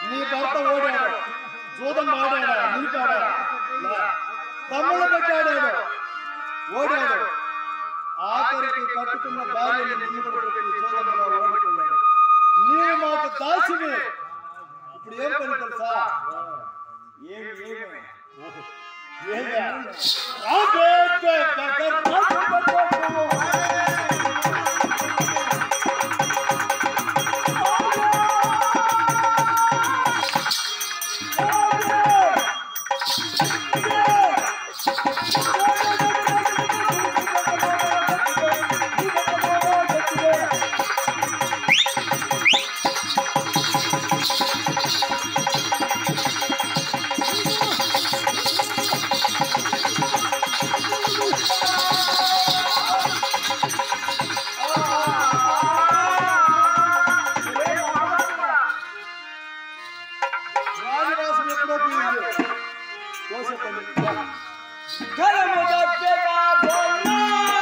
నీ భర్త ఓడాడు జూదం ఆడాడా నిలిపాడా లే. తమ్ముడు పెట్టాడాడు ఓడాడు ఆఖరికి కట్టుకున్న భార్యని ముందు పెట్టి జూదంలో ఓడిపోయాడు నీవు మాకు దాసివి ఇప్పుడు ఏం పని తెలుసా ఏమి ఏమి ఏమే? రాజే దగ్గర రాజు రాజవాసం ఎప్పుడో పోయింది కోసేపల్లి కరము దప్పెగా బోల్నా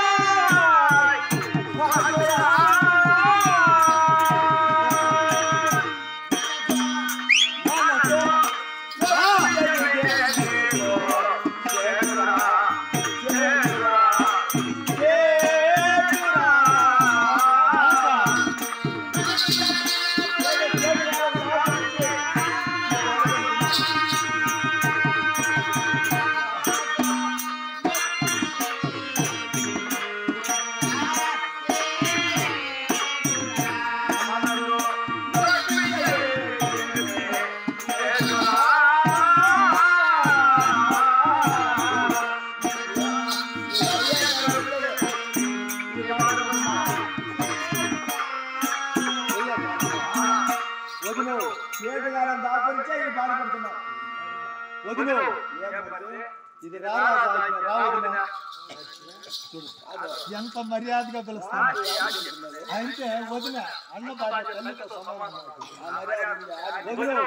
వదిలు చేటుగాలం దాపురించే ఈ బాధపడుతున్నావు వదిలు ఇది రారాజు ఆజ్ఞ, రా వదినా. చూడు, ఎంత మర్యాదగా పిలుస్తాను అయితే వదిన అన్న భార్య తల్లితో సమానం వదిలు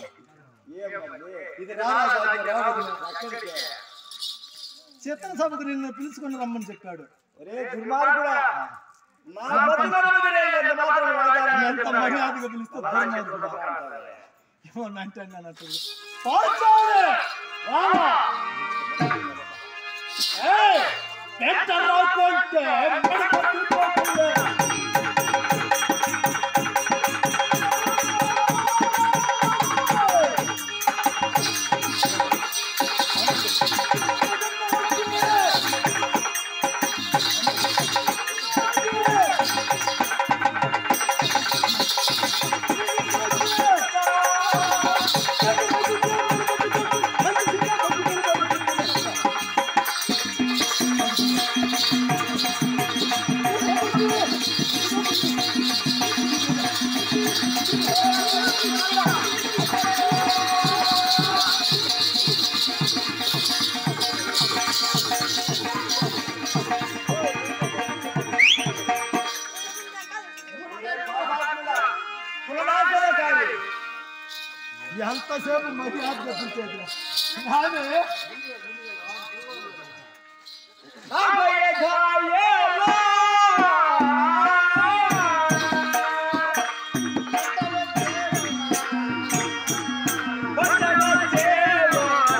ఇది రారాజు ఆజ్ఞ, రా వదినా. చిత్ర సభకు నిన్ను పిలుచుకుని రమ్మని చెప్పాడు ఒరే దుర్మార్గుడా నా బతుకులను వినేది ఎంత మాత్రం రాజారా? ఎంత మర్యాదగా పిలిస్తే దుర్మార్గుడా. ఏమన్నా అంటే అన్నట్టు పాల్చాలి రా. ఏయ్, పెద్ద రాకుంటే మెడపట్టుకోకుండా. కులనాశనకారి. ఎంతసేపు మర్యాదగా పిలిచేది కానీ నాపై గాయేలా. పట్టవచ్చేలోరా.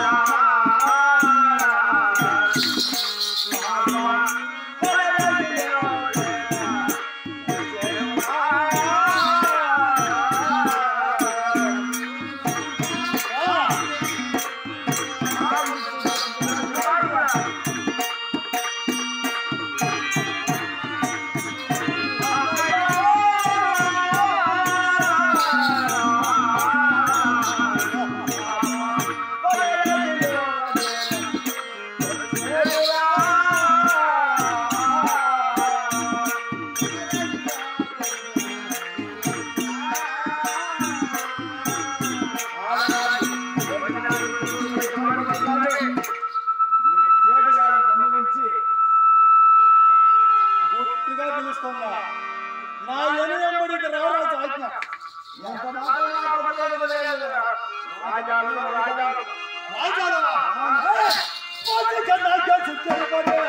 గుట్టుగా పిలుస్తున్నా నా ఎనిమిడికి రారాజు ఆజ్ఞ ఎంత మాత్రం నా బతుకులను వినేది. రాజాలు రాజాలు రాజాలా? ఏయ్, పోతే జెండాకే చుట్టారు పోతే.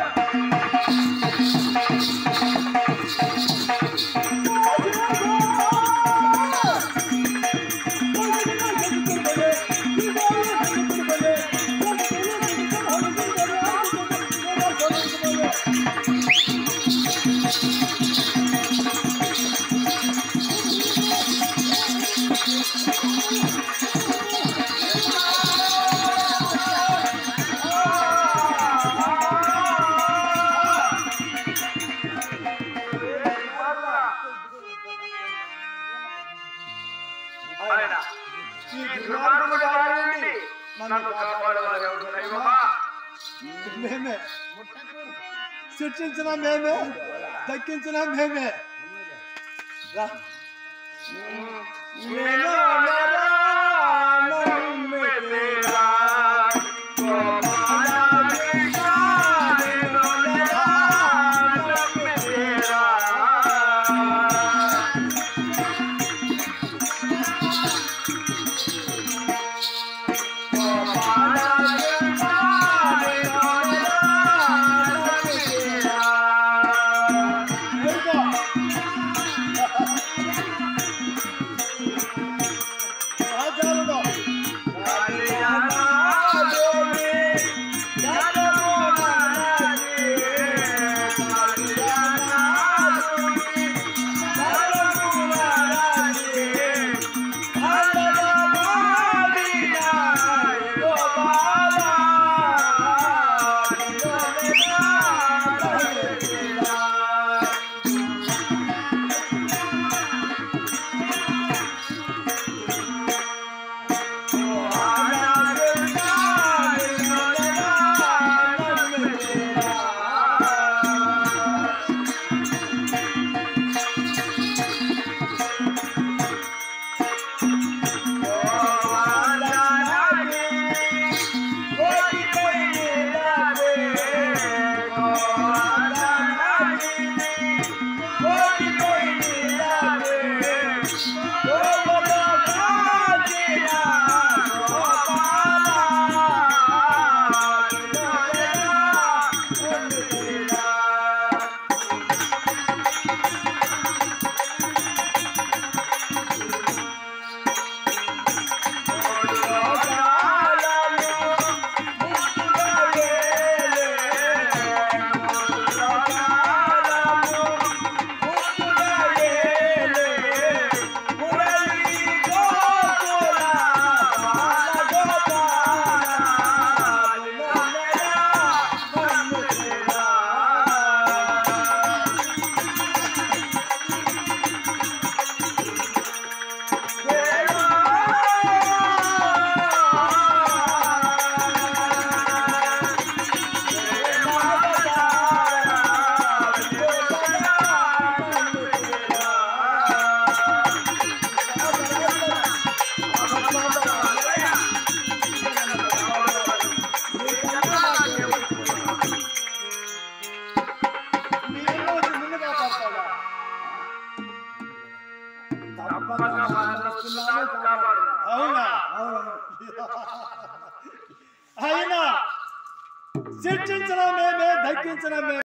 పోతే ఆయన ఈ ఈ దుర్మార్గుల దుర్మార్గుల బారి బారి నుండి నుండి నన్ను నన్ను కాపాడేవారు కాపాడేవారు ఎవరు దైవమా మేమే శిక్షించిన మేమే దక్కించిన మేమే రా. నేను అనగా నమ్మితేరా గోపాల కృష్ణ నేను అనగా నమ్మితేరా గోపాల కృష్ణ నేను అనగా నమ్మితేరా ఊరుకో. రాజాలుడు. మీ ఇల్లు వచ్చి నిన్ను కాపాడతాడా? అవునా అయినా శిక్షించిన మేమే దక్కించిన మేమే